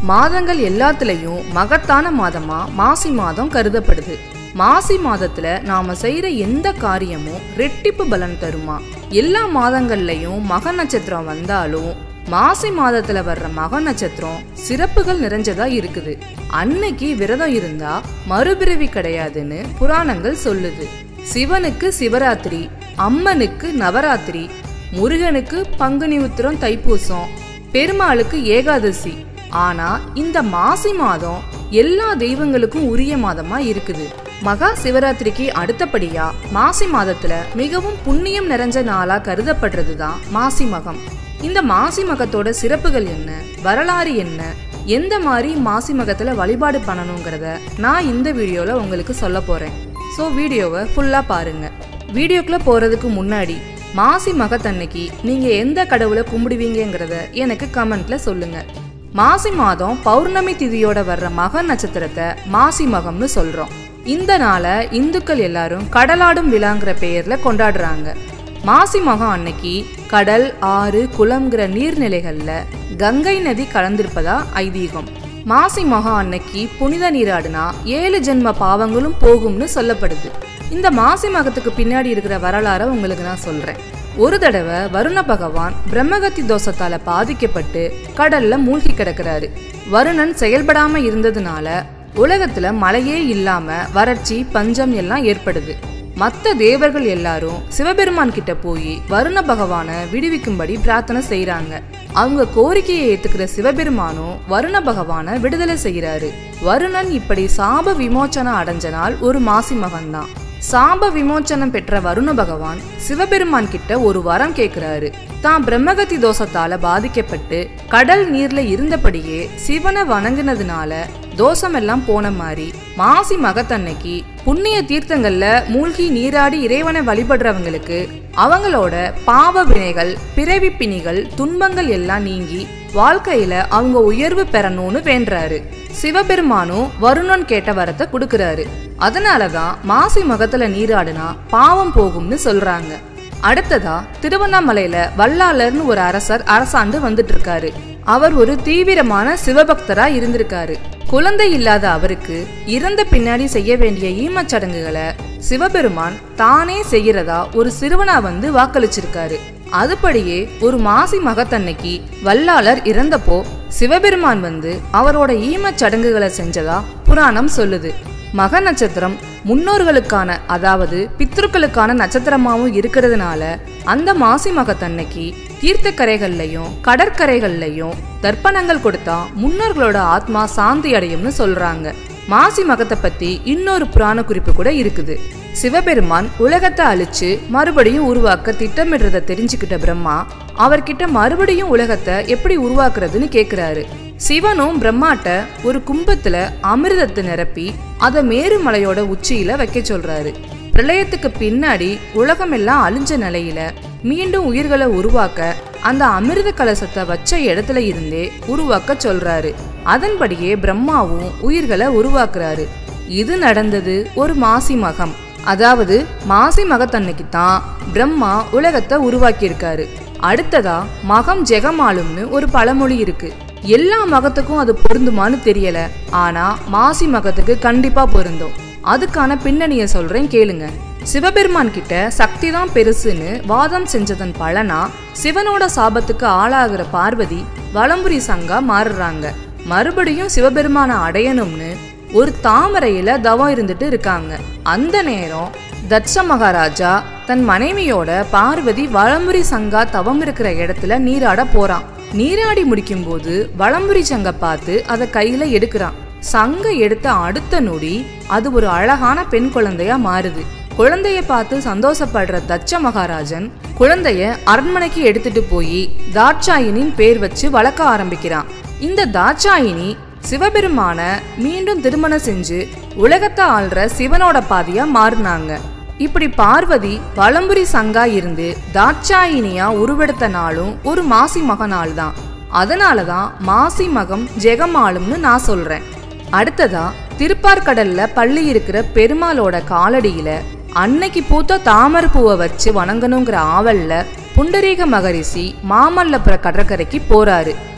மாதங்கள் எல்லாத்துலயும் மகத்தான மாதமா மாசி மாதம் கருதப்படுது மாசி மாதத்துல நாம செய்யற எந்த காரியமும் ரெட்டிப்பு பலன் தருமா எல்லா மாதங்கள்லயும் மக நட்சத்திரம் வந்தாலும் மாசி மாதத்துல வர்ற மக நட்சத்திரம் சிறப்புகள் நிறைஞ்சதா இருக்குது அன்னைக்கு விரதம் இருந்தா மறுபிறவி கிடையாதுன்னு புராணங்கள் சொல்லுது சிவனுக்கு சிவராத்திரி அம்மனுக்கு நவராத்திரி முருகனுக்கு பங்குனி உத்திரம் தைப்பூசம் பெருமாளுக்கு ஏகாதசி ஆனா இந்த மாசி மாதம் எல்லா தெய்வங்களுக்கும் உரிய மாதமா இருக்குது மகா சிவராத்திரிக்கு அடுத்தபடியா மாசி மாதத்துல மிகவும் புண்ணியம் நிறைஞ்ச நாளா கருதப்படுறதுதான் மாசி மகம் இந்த மாசி மகத்தோட சிறப்புகள் என்ன வரலாறு என்ன எந்த மாதிரி மாசி மகத்துல வழிபாடு பண்ணணுங்கிறத நான் இந்த வீடியோல உங்களுக்கு சொல்ல போறேன் ஸோ வீடியோவை ஃபுல்லா பாருங்க வீடியோக்குள்ள போறதுக்கு முன்னாடி மாசி மகத்தன்னைக்கு நீங்க எந்த கடவுளை கும்பிடுவீங்கங்கிறத எனக்கு கமெண்ட்ல சொல்லுங்க மாசி மாதம் பௌர்ணமி திதியோட வர்ற மக நட்சத்திரத்தை மாசி மகம்னு சொல்றோம் இந்த நாளை இந்துக்கள் எல்லாரும் கடலாடும் விழாங்கிற பெயர்ல கொண்டாடுறாங்க மாசி மகம் அன்னைக்கு கடல் ஆறு குளம்ங்கிற நீர்நிலைகள்ல கங்கை நதி கலந்திருப்பதா ஐதீகம் மாசி மகம் அன்னைக்கு புனித நீராடினா ஏழு ஜென்ம பாவங்களும் போகும்னு சொல்லப்படுது இந்த மாசி மகத்துக்கு பின்னாடி இருக்கிற வரலாறை உங்களுக்கு நான் சொல்றேன் ஒரு தடவை வருண பகவான் பிரம்மகத்தி தோஷத்தால பாதிக்கப்பட்டு கடல்ல மூழ்கி கிடக்குறாரு வருணன் செயல்படாம இருந்ததுனால உலகத்துல மழையே இல்லாம வறட்சி பஞ்சம் எல்லாம் ஏற்படுது மத்த தேவர்கள் எல்லாரும் சிவபெருமான் கிட்ட போய் வருண பகவானை விடுவிக்கும்படி பிரார்த்தனை செய்றாங்க அவங்க கோரிக்கையை ஏத்துக்கிற சிவபெருமானும் வருண பகவானை விடுதலை செய்யறாரு வருணன் இப்படி சாப விமோச்சனம் அடைஞ்ச நாள் ஒரு மாசி மகன்தான் சாப விமோச்சனம் பெற்ற வருண பகவான் சிவபெருமான் கிட்ட ஒரு வரம் கேக்குறாரு தான் பிரம்மகத்தி தோஷத்தால பாதிக்கப்பட்டு கடல் நீர்ல இருந்தபடியே சிவனை வணங்கினதுனால தோஷமெல்லாம் போன மாதிரி மாசி மகத்தன்னைக்கு புண்ணிய தீர்த்தங்கள்ல மூழ்கி நீராடி இறைவனை வழிபடுறவங்களுக்கு அவங்களோட பாவ வினைகள் பிறவி பிணிகள் துன்பங்கள் எல்லாம் நீங்கி வாழ்க்கையில அவங்க உயர்வு பெறணும்னு வேண்டுறாரு சிவபெருமானும் வருணன் கேட்ட வரத்தை கொடுக்கறாரு அதனாலதான் மாசி மகத்துல நீராடினா பாவம் போகும்னு சொல்றாங்க அடுத்ததா திருவண்ணாமலையில வல்லாளர்னு ஒரு அரசர் அரசாண்டு வந்துட்டு இருக்காரு அவர் ஒரு தீவிரமான சிவபக்தரா இருந்திருக்காரு குழந்தை இல்லாத அவருக்கு இறந்த பின்னாடி செய்ய வேண்டிய ஈமச் சடங்குகளை சிவபெருமான் தானே செய்யறதா ஒரு சிறுவனா வந்து வாக்களிச்சிருக்காரு அதுபடியே ஒரு மாசி மகத்தன்னைக்கு வல்லாளர் இறந்தப்போ சிவபெருமான் வந்து அவரோட ஈமச் சடங்குகளை செஞ்சதா புராணம் சொல்லுது மக நட்சத்திரம் முன்னோர்களுக்கான அதாவது பித்ருக்களுக்கான நட்சத்திரமாவும் இருக்கிறதுனால அந்த மாசி மகத்தன்னைக்கு தீர்த்தக்கரைகள்லையும் கடற்கரைகள்லையும் தர்ப்பணங்கள் கொடுத்தா முன்னோர்களோட ஆத்மா சாந்தி அடையும்னு சொல்றாங்க மாசி மகத்தை பத்தி இன்னொரு புராண குறிப்பு கூட இருக்குது சிவபெருமான் உலகத்தை அழிச்சு மறுபடியும் உருவாக்க திட்டமிடுறத தெரிஞ்சுக்கிட்ட பிரம்மா அவர்கிட்ட மறுபடியும் உலகத்தை எப்படி உருவாக்குறதுன்னு கேக்குறாரு சிவனும் பிரம்மாட்ட ஒரு கும்பத்துல அமிர்தத்தை நிரப்பி அதை மேருமலையோட உச்சியில வைக்க சொல்றாரு பிரளயத்துக்கு பின்னாடி உலகம் எல்லாம் அழிஞ்ச நிலையில மீண்டும் உயிர்களை உருவாக்க அந்த அமிர்த கலசத்தை வச்ச இடத்துல இருந்தே உருவாக்க சொல்றாரு அதன்படியே பிரம்மாவும் உயிர்களை உருவாக்குறாரு இது நடந்தது ஒரு மாசி மகம் அதாவது மாசி மகத்தன்னைக்கு தான் பிரம்மா உலகத்தை உருவாக்கியிருக்காரு அடுத்ததா மகம் ஜெகமாலும்னு ஒரு பழமொழி இருக்கு எல்லா மகத்துக்கும் அது பொருந்துமான்னு தெரியல ஆனா மாசி மகத்துக்கு கண்டிப்பா பொருந்தும் அதுக்கான பின்னணிய சொல்றேன் கேளுங்க சிவபெருமான் கிட்ட சக்தி தான் பெருசுன்னு வாதம் செஞ்சதன் பலனா சிவனோட சாபத்துக்கு ஆளாகிற பார்வதி வலம்புரி சங்கா மாறுறாங்க மறுபடியும் சிவபெருமான அடையணும்னு ஒரு தாமரையில தவம் இருந்துட்டு இருக்காங்க அந்த நேரம் தட்ச மகாராஜா தன் மனைவியோட பார்வதி வளம்புரி சங்கா தவம் இருக்கிற இடத்துல நீராட போறான் நீராடி முடிக்கும் போது வளம்புரி சங்க பார்த்து அதை கையில எடுக்கிறான் சங்க எடுத்த அடுத்த நொடி அது ஒரு அழகான பெண் குழந்தையா மாறுது குழந்தைய பார்த்து சந்தோஷப்படுற தட்ச மகாராஜன் குழந்தைய அரண்மனைக்கு எடுத்துட்டு போய் தாட்சாயினின் பேர் வச்சு வளர்க்க ஆரம்பிக்கிறான் இந்த தாட்சாயினி சிவபெருமான மீண்டும் திருமணம் செஞ்சு உலகத்தை ஆள்ற சிவனோட பாதியா மாறினாங்க இப்படி பார்வதி வலம்புரி சங்கா இருந்து தாட்சாயினியா உருவெடுத்த நாளும் ஒரு மாசி மக நாள் தான் அதனாலதான் மாசி மகம் ஜெகமாலும்னு நான் சொல்றேன் அடுத்ததா திருப்பார்கடல்ல பள்ளி இருக்கிற பெருமாளோட காலடியில அன்னைக்கு பூத்த தாமரை பூவை வச்சு வணங்கணுங்கிற ஆவல்ல புண்டரீக மகரிஷி மாமல்லபுர கடற்கரைக்கு போறாரு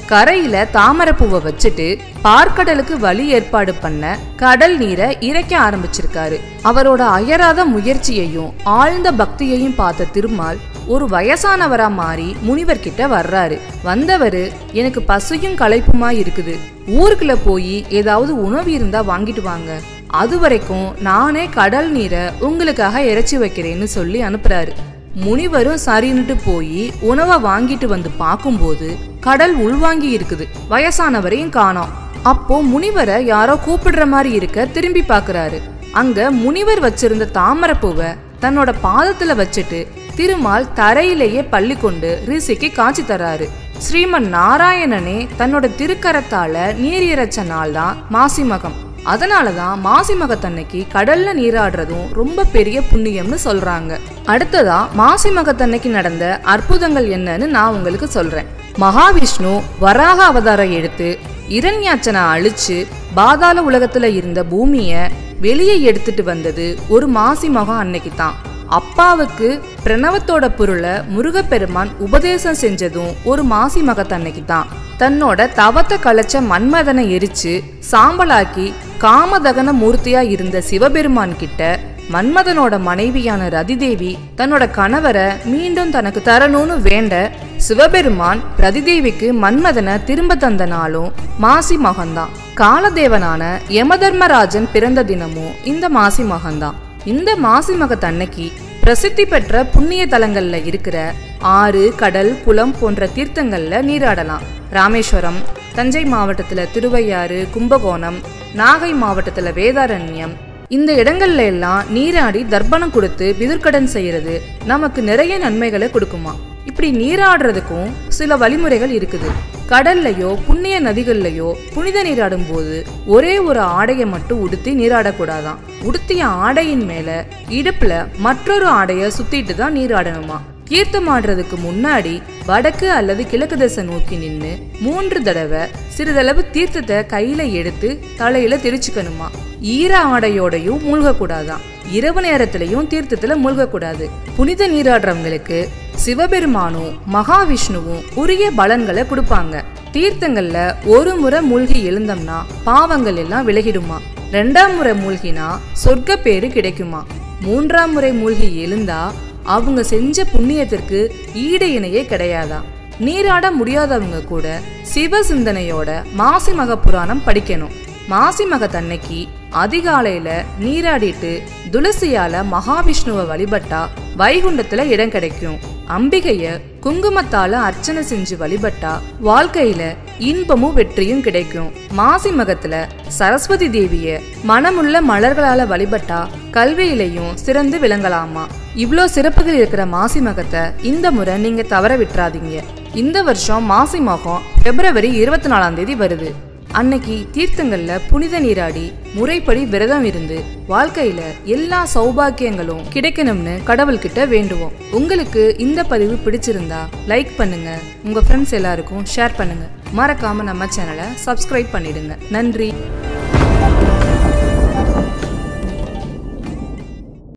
கரையில தாமரைப்பூவை வச்சுட்டு பார்க்கடலுக்கு வழி ஏற்பாடு பண்ண கடல் நீரை இறைக்க ஆரம்பிச்சிருக்காரு அவரோட அயராத முயற்சியையும் ஆழ்ந்த பக்தியையும் பார்த்த திருமால் ஒரு வயசானவரா மாறி முனிவர் கிட்ட வர்றாரு வந்தவரு எனக்கு பசியும் களைப்புமா இருக்குது ஊருக்குள்ள போய் ஏதாவது உணவு இருந்தா வாங்கிட்டு வாங்க அது வரைக்கும் நானே கடல் நீரை உங்களுக்காக இறைச்சி வைக்கிறேன்னு சொல்லி அனுப்புறாரு முனிவரும் சரின்னுட்டு போய் உணவை வாங்கிட்டு வந்து பார்க்கும்போது கடல் உள்வாங்கி இருக்குது வயசானவரையும் காணோம் அப்போ முனிவரை யாரோ கூப்பிடுற மாதிரி இருக்க திரும்பி பார்க்கறாரு அங்க முனிவர் வச்சிருந்த தாமரைப்பூவை தன்னோட பாதத்துல வச்சுட்டு திருமால் தரையிலேயே பள்ளி கொண்டு ரிஷிக்கு காட்சி தர்றாரு ஸ்ரீமன் நாராயணனே தன்னோட திருக்கரத்தால நீர் இறைச்ச நாள் தான் மாசி மகம் அதனாலதான் மாசி மகத்தன்னைக்கு கடல்ல நீராடுறதும் ரொம்ப பெரிய புண்ணியம்னு சொல்றாங்க அடுத்ததா மாசி மகத்தன்னைக்கு நடந்த அற்புதங்கள் என்னன்னு நான் உங்களுக்கு சொல்றேன் மகாவிஷ்ணு வராக அவதாரம் எடுத்து இரண்யாச்சனை அழிச்சு பாதாள உலகத்துல இருந்த பூமிய வெளியே எடுத்துட்டு வந்தது ஒரு மாசி மகம் அன்னைக்கு தான் அப்பாவுக்கு பிரணவத்தோட பொருளை முருகப்பெருமான் உபதேசம் செஞ்சதும் ஒரு மாசி மகத்தன்னைக்கு தான் தன்னோட தவத்தை கலைச்ச மன்மதனை எரிச்சு சாம்பலாக்கி காமதகன மூர்த்தியா இருந்த சிவபெருமான் கிட்ட மன்மதனோட மனைவியான ரதிதேவி தன்னோட கணவரை மீண்டும் தனக்கு தரணும்னு வேண்ட சிவபெருமான் ரதிதேவிக்கு மன்மதனை திரும்ப தந்த நாளும் மாசி மகம்தான் காலதேவனான யமதர்மராஜன் பிறந்த தினமும் இந்த மாசி மகம்தான் இந்த மாசி மகத்தன்னைக்கு பிரசித்தி பெற்ற புண்ணிய தலங்கள்ல இருக்கிற ஆறு கடல் குளம் போன்ற தீர்த்தங்கள்ல நீராடலாம் ராமேஸ்வரம் தஞ்சை மாவட்டத்துல திருவையாறு கும்பகோணம் நாகை மாவட்டத்துல வேதாரண்யம் இந்த இடங்கள்ல எல்லாம் நீராடி தர்ப்பணம் கொடுத்து பிதுர்க்கடன் செய்யறது நமக்கு நிறைய நன்மைகளை கொடுக்குமா இப்படி நீராடுறதுக்கும் சில வழிமுறைகள் இருக்குது கடல்லையோ புண்ணிய நதிகள்லையோ புனித நீராடும் போது ஒரே ஒரு ஆடையை மட்டும் உடுத்தி நீராடக்கூடாதாம் உடுத்திய ஆடையின் மேல இடுப்புல மற்றொரு ஆடைய சுத்திட்டு தான் நீராடணுமா தீர்த்தம் ஆடுறதுக்கு முன்னாடி வடக்கு அல்லது கிழக்கு திசை நோக்கி நின்னு மூன்று தடவை சிறிதளவு தீர்த்தத்தை கையில எடுத்து தலையில தெரிச்சுக்கணுமா ஈர ஆடையோடையும் மூழ்கக்கூடாதாம் இரவு நேரத்திலையும் தீர்த்தத்துல மூழ்கக்கூடாது புனித நீராடுறவங்களுக்கு சிவபெருமானும் மகாவிஷ்ணுவும் உரிய பலன்களை கொடுப்பாங்க தீர்த்தங்கள்ல ஒரு முறை மூழ்கி எழுந்தோம்னா பாவங்கள் எல்லாம் விலகிடுமா ரெண்டாம் முறை மூழ்கினா சொர்க்க பேரு கிடைக்குமா மூன்றாம் முறை மூழ்கி எழுந்தா அவங்க செஞ்ச புண்ணியத்திற்கு ஈடு இணையே கிடையாதா நீராட முடியாதவங்க கூட சிவ சிந்தனையோட மாசி மக புராணம் படிக்கணும் மாசி மகத்தன்னைக்கு அதிகாலையில நீராடிட்டு துளசியால மகாவிஷ்ணுவை வழிபட்டா வைகுண்டத்துல இடம் கிடைக்கும் அம்பிகைய குங்குமத்தால அர்ச்சனை செஞ்சு வழிபட்டா வாழ்க்கையில இன்பமும் வெற்றியும் கிடைக்கும் மாசி மகத்துல சரஸ்வதி தேவிய மனமுள்ள மலர்களால வழிபட்டா கல்வியிலையும் சிறந்து விளங்கலாமா இவ்ளோ சிறப்புகள் இருக்கிற மாசி மகத்தை இந்த முறை நீங்க தவற விட்டுறாதீங்க இந்த வருஷம் மாசி மகம் பிப்ரவரி இருபத்தி நாலாம் தேதி வருது அன்னைக்கு தீர்த்தங்கள்ல புனித நீராடி முறைப்படி விரதம் இருந்து வாழ்க்கையில எல்லா சௌபாக்கியங்களும் கிடைக்கணும்னு கடவுள்கிட்ட வேண்டுவோம் உங்களுக்கு இந்த பதிவு பிடிச்சிருந்தா லைக் பண்ணுங்க உங்க ஃப்ரெண்ட்ஸ் எல்லாருக்கும் ஷேர் பண்ணுங்க மறக்காம நம்ம சேனலை சப்ஸ்கிரைப் பண்ணிடுங்க நன்றி